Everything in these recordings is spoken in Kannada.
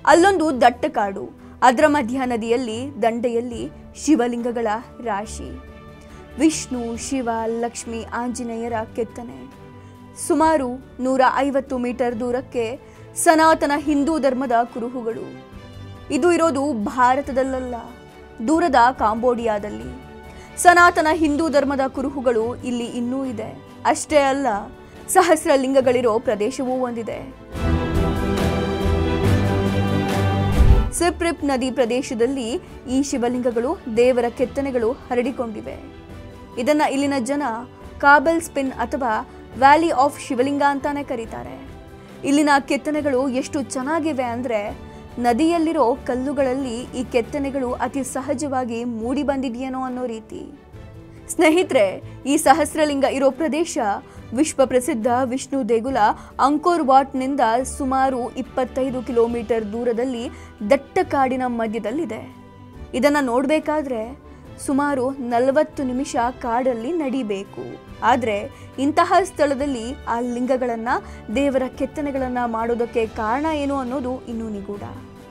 ಅಲ್ಲೊಂದು ದಟ್ಟ ಕಾಡು ಅದರ ಮಧ್ಯ ನದಿಯಲ್ಲಿ ದಂಡೆಯಲ್ಲಿ ಶಿವಲಿಂಗಗಳ ರಾಶಿ ವಿಷ್ಣು ಶಿವ ಲಕ್ಷ್ಮಿ ಆಂಜನೇಯರ ಕೆತ್ತನೆ ಸುಮಾರು ನೂರ ಐವತ್ತು ಮೀಟರ್ ದೂರಕ್ಕೆ ಸನಾತನ ಹಿಂದೂ ಧರ್ಮದ ಕುರುಹುಗಳು ಇದು ಇರೋದು ಭಾರತದಲ್ಲಲ್ಲ ದೂರದ ಕಾಂಬೋಡಿಯಾದಲ್ಲಿ ಸನಾತನ ಹಿಂದೂ ಧರ್ಮದ ಕುರುಹುಗಳು ಇಲ್ಲಿ ಇನ್ನೂ ಇದೆ ಅಷ್ಟೇ ಅಲ್ಲ ಸಹಸ್ರ ಲಿಂಗಗಳಿರೋ ಪ್ರದೇಶವೂ ಒಂದಿದೆ ಸಿಪ್ರಿಪ್ ನದಿ ಪ್ರದೇಶದಲ್ಲಿ ಈ ಶಿವಲಿಂಗಗಳು ದೇವರ ಕೆತ್ತನೆಗಳು ಹರಡಿಕೊಂಡಿವೆ ಇದನ್ನ ಇಲ್ಲಿನ ಜನ ಕಾಬಲ್ ಸ್ಪಿನ್ ಅಥವಾ ವ್ಯಾಲಿ ಆಫ್ ಶಿವಲಿಂಗ ಅಂತಾನೆ ಕರೀತಾರೆ ಇಲ್ಲಿನ ಕೆತ್ತನೆಗಳು ಎಷ್ಟು ಚೆನ್ನಾಗಿವೆ ಅಂದ್ರೆ ನದಿಯಲ್ಲಿರೋ ಕಲ್ಲುಗಳಲ್ಲಿ ಈ ಕೆತ್ತನೆಗಳು ಅತಿ ಸಹಜವಾಗಿ ಮೂಡಿ ಬಂದಿದೆಯೇನೋ ಅನ್ನೋ ರೀತಿ ಸ್ನೇಹಿತರೆ ಈ ಸಹಸ್ರಲಿಂಗ ಇರೋ ಪ್ರದೇಶ ವಿಶ್ವ ಪ್ರಸಿದ್ಧ ವಿಷ್ಣು ದೇಗುಲ ಅಂಕೋರ್ ವಾಟ್ನಿಂದ ಸುಮಾರು ಇಪ್ಪತ್ತೈದು ಕಿಲೋಮೀಟರ್ ದೂರದಲ್ಲಿ ದಟ್ಟ ಕಾಡಿನ ಮಧ್ಯದಲ್ಲಿದೆ ಇದನ್ನ ನೋಡಬೇಕಾದ್ರೆ ಸುಮಾರು ನಲವತ್ತು ನಿಮಿಷ ಕಾಡಲ್ಲಿ ನಡಿಬೇಕು ಆದರೆ ಇಂತಹ ಸ್ಥಳದಲ್ಲಿ ಆ ಲಿಂಗಗಳನ್ನ ದೇವರ ಕೆತ್ತನೆಗಳನ್ನ ಮಾಡೋದಕ್ಕೆ ಕಾರಣ ಏನು ಅನ್ನೋದು ಇನ್ನೂ ನಿಗೂಢ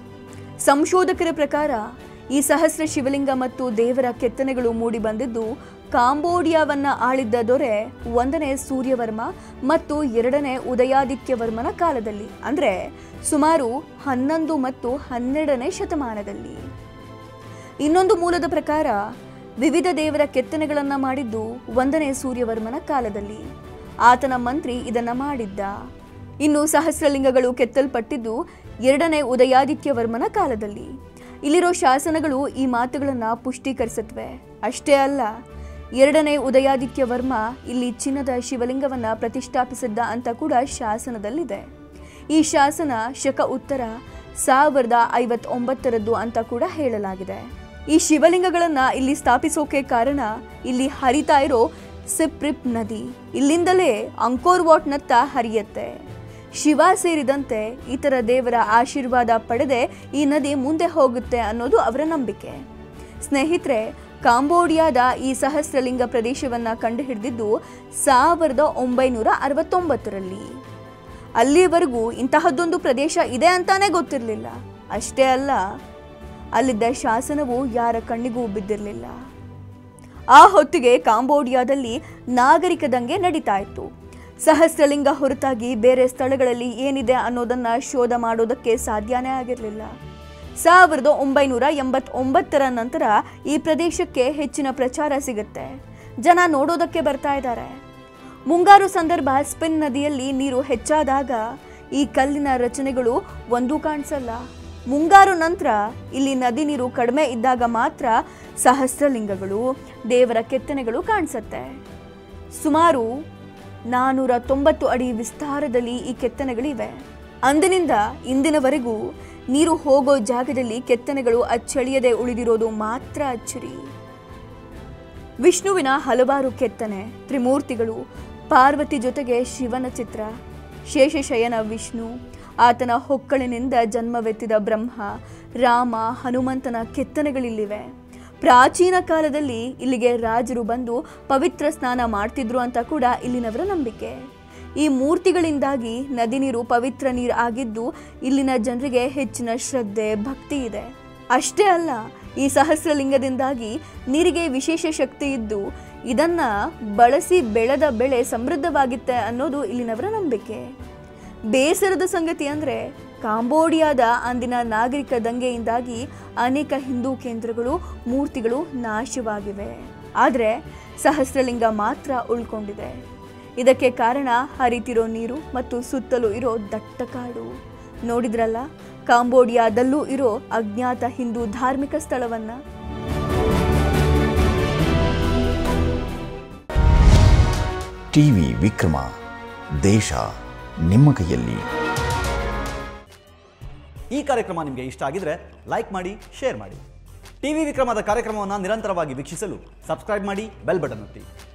ಸಂಶೋಧಕರ ಪ್ರಕಾರ ಈ ಸಹಸ್ರ ಶಿವಲಿಂಗ ಮತ್ತು ದೇವರ ಕೆತ್ತನೆಗಳು ಮೂಡಿ ಬಂದಿದ್ದು ಕಾಂಬೋಡಿಯಾವನ್ನ ಆಳಿದ್ದ ದೊರೆ ಒಂದನೇ ಸೂರ್ಯವರ್ಮ ಮತ್ತು ಎರಡನೇ ಉದಯಾದಿತ್ಯವರ್ಮನ ಕಾಲದಲ್ಲಿ ಅಂದ್ರೆ ಸುಮಾರು ಹನ್ನೊಂದು ಮತ್ತು ಹನ್ನೆರಡನೇ ಶತಮಾನದಲ್ಲಿ ಇನ್ನೊಂದು ಮೂಲದ ಪ್ರಕಾರ ವಿವಿಧ ದೇವರ ಕೆತ್ತನೆಗಳನ್ನ ಮಾಡಿದ್ದು ಒಂದನೇ ಸೂರ್ಯವರ್ಮನ ಕಾಲದಲ್ಲಿ ಆತನ ಮಂತ್ರಿ ಇದನ್ನ ಮಾಡಿದ್ದ ಇನ್ನು ಸಹಸ್ರಲಿಂಗಗಳು ಕೆತ್ತಲ್ಪಟ್ಟಿದ್ದು ಎರಡನೇ ಉದಯಾದಿತ್ಯವರ್ಮನ ಕಾಲದಲ್ಲಿ ಇಲ್ಲಿರೋ ಶಾಸನಗಳು ಈ ಮಾತುಗಳನ್ನ ಪುಷ್ಟೀಕರಿಸುತ್ತವೆ ಅಷ್ಟೇ ಅಲ್ಲ ಎರಡನೇ ಉದಯಾದಿತ್ಯ ವರ್ಮ ಇಲ್ಲಿ ಚಿನ್ನದ ಶಿವಲಿಂಗವನ್ನ ಪ್ರತಿಷ್ಠಾಪಿಸಿದ್ದ ಅಂತ ಕೂಡ ಶಾಸನದಲ್ಲಿದೆ ಈ ಶಾಸನ ಶಕ ಉತ್ತರ ಸಾವಿರದ ಐವತ್ತೊಂಬತ್ತರದ್ದು ಅಂತ ಕೂಡ ಹೇಳಲಾಗಿದೆ ಈ ಶಿವಲಿಂಗಗಳನ್ನ ಇಲ್ಲಿ ಸ್ಥಾಪಿಸೋಕೆ ಕಾರಣ ಇಲ್ಲಿ ಹರಿತಾ ಇರೋ ಸಿಪ್ರಿಪ್ ನದಿ ಇಲ್ಲಿಂದಲೇ ಅಂಕೋರ್ ವಾಟ್ನತ್ತ ಹರಿಯತ್ತೆ ಶಿವ ಸೇರಿದಂತೆ ಇತರ ದೇವರ ಆಶೀರ್ವಾದ ಪಡೆದೆ ಈ ನದಿ ಮುಂದೆ ಹೋಗುತ್ತೆ ಅನ್ನೋದು ಅವರ ನಂಬಿಕೆ ಸ್ನೇಹಿತರೆ ಕಾಂಬೋಡಿಯಾದ ಈ ಸಹಸ್ರಲಿಂಗ ಪ್ರದೇಶವನ್ನ ಕಂಡುಹಿಡಿದಿದ್ದು ಸಾವಿರದ ಒಂಬೈನೂರ ಅರವತ್ತೊಂಬತ್ತರಲ್ಲಿ ಅಲ್ಲಿಯವರೆಗೂ ಇಂತಹದ್ದೊಂದು ಪ್ರದೇಶ ಇದೆ ಅಂತಾನೆ ಗೊತ್ತಿರಲಿಲ್ಲ ಅಷ್ಟೇ ಅಲ್ಲ ಅಲ್ಲಿದ್ದ ಶಾಸನವು ಯಾರ ಕಣ್ಣಿಗೂ ಬಿದ್ದಿರಲಿಲ್ಲ ಆ ಹೊತ್ತಿಗೆ ಕಾಂಬೋಡಿಯಾದಲ್ಲಿ ನಾಗರಿಕ ದಂಗೆ ನಡೀತಾ ಇತ್ತು ಸಹಸ್ರಲಿಂಗ ಹೊರತಾಗಿ ಬೇರೆ ಸ್ಥಳಗಳಲ್ಲಿ ಏನಿದೆ ಅನ್ನೋದನ್ನ ಶೋಧ ಮಾಡೋದಕ್ಕೆ ಸಾಧ್ಯನೇ ಆಗಿರಲಿಲ್ಲ ಸಾವಿರದ ಒಂಬೈನೂರ ಎಂಬತ್ತೊಂಬತ್ತರ ನಂತರ ಈ ಪ್ರದೇಶಕ್ಕೆ ಹೆಚ್ಚಿನ ಪ್ರಚಾರ ಸಿಗುತ್ತೆ ಜನ ನೋಡೋದಕ್ಕೆ ಬರ್ತಾ ಇದ್ದಾರೆ ಮುಂಗಾರು ಸಂದರ್ಭ ಸ್ಪಿನ್ ನದಿಯಲ್ಲಿ ನೀರು ಹೆಚ್ಚಾದಾಗ ಈ ಕಲ್ಲಿನ ರಚನೆಗಳು ಒಂದೂ ಕಾಣಿಸಲ್ಲ ಮುಂಗಾರು ನಂತರ ಇಲ್ಲಿ ನದಿ ನೀರು ಕಡಿಮೆ ಇದ್ದಾಗ ಮಾತ್ರ ಸಹಸ್ರಲಿಂಗಗಳು ದೇವರ ಕೆತ್ತನೆಗಳು ಕಾಣಿಸುತ್ತೆ ಸುಮಾರು ನಾನೂರ ತೊಂಬತ್ತು ಅಡಿ ವಿಸ್ತಾರದಲ್ಲಿ ಈ ಕೆತ್ತನೆಗಳಿವೆ ಅಂದಿನಿಂದ ಇಂದಿನವರೆಗೂ ನೀರು ಹೋಗೋ ಜಾಗದಲ್ಲಿ ಕೆತ್ತನೆಗಳು ಅಚ್ಚಳಿಯದೆ ಉಳಿದಿರೋದು ಮಾತ್ರ ಅಚ್ಚರಿ ವಿಷ್ಣುವಿನ ಹಲವಾರು ಕೆತ್ತನೆ ತ್ರಿಮೂರ್ತಿಗಳು ಪಾರ್ವತಿ ಜೊತೆಗೆ ಶಿವನ ಚಿತ್ರ ಶೇಷಶಯನ ವಿಷ್ಣು ಆತನ ಹೊಕ್ಕಳಿನಿಂದ ಜನ್ಮವೆತ್ತಿದ ಬ್ರಹ್ಮ ರಾಮ ಹನುಮಂತನ ಕೆತ್ತನೆಗಳಿಲ್ಲಿವೆ ಪ್ರಾಚೀನ ಕಾಲದಲ್ಲಿ ಇಲ್ಲಿಗೆ ರಾಜರು ಬಂದು ಪವಿತ್ರ ಸ್ನಾನ ಮಾಡ್ತಿದ್ರು ಅಂತ ಕೂಡ ಇಲ್ಲಿನವರ ನಂಬಿಕೆ ಈ ಮೂರ್ತಿಗಳಿಂದಾಗಿ ನದಿ ನೀರು ಪವಿತ್ರ ನೀರು ಆಗಿದ್ದು ಇಲ್ಲಿನ ಜನರಿಗೆ ಹೆಚ್ಚಿನ ಶ್ರದ್ಧೆ ಭಕ್ತಿ ಇದೆ ಅಷ್ಟೇ ಅಲ್ಲ ಈ ಸಹಸ್ರಲಿಂಗದಿಂದಾಗಿ ನೀರಿಗೆ ವಿಶೇಷ ಶಕ್ತಿ ಇದ್ದು ಇದನ್ನ ಬಳಸಿ ಬೆಳೆದ ಬೆಳೆ ಸಮೃದ್ಧವಾಗಿತ್ತೆ ಅನ್ನೋದು ಇಲ್ಲಿನವರ ನಂಬಿಕೆ ಬೇಸರದ ಸಂಗತಿ ಅಂದ್ರೆ ಕಾಂಬೋಡಿಯಾದ ಅಂದಿನ ನಾಗರಿಕ ದಂಗೆಯಿಂದಾಗಿ ಅನೇಕ ಹಿಂದೂ ಕೇಂದ್ರಗಳು ಮೂರ್ತಿಗಳು ನಾಶವಾಗಿವೆ ಆದರೆ ಸಹಸ್ರಲಿಂಗ ಮಾತ್ರ ಉಳ್ಕೊಂಡಿದೆ ಇದಕ್ಕೆ ಕಾರಣ ಹರಿತಿರೋ ನೀರು ಮತ್ತು ಸುತ್ತಲೂ ಇರೋ ದಟ್ಟ ಕಾಡು ನೋಡಿದ್ರಲ್ಲ ಕಾಂಬೋಡಿಯಾದಲ್ಲೂ ಇರೋ ಅಜ್ಞಾತ ಹಿಂದೂ ಧಾರ್ಮಿಕ ಸ್ಥಳವನ್ನ ಟಿವಿ ವಿಕ್ರಮ ದೇಶ ನಿಮ್ಮ ಕೈಯಲ್ಲಿ ಈ ಕಾರ್ಯಕ್ರಮ ನಿಮಗೆ ಇಷ್ಟ ಆಗಿದ್ರೆ ಲೈಕ್ ಮಾಡಿ ಶೇರ್ ಮಾಡಿ ಟಿವಿ ವಿಕ್ರಮದ ಕಾರ್ಯಕ್ರಮವನ್ನು ನಿರಂತರವಾಗಿ ವೀಕ್ಷಿಸಲು ಸಬ್ಸ್ಕ್ರೈಬ್ ಮಾಡಿ ಬೆಲ್ ಬಟನ್ ಒತ್ತಿ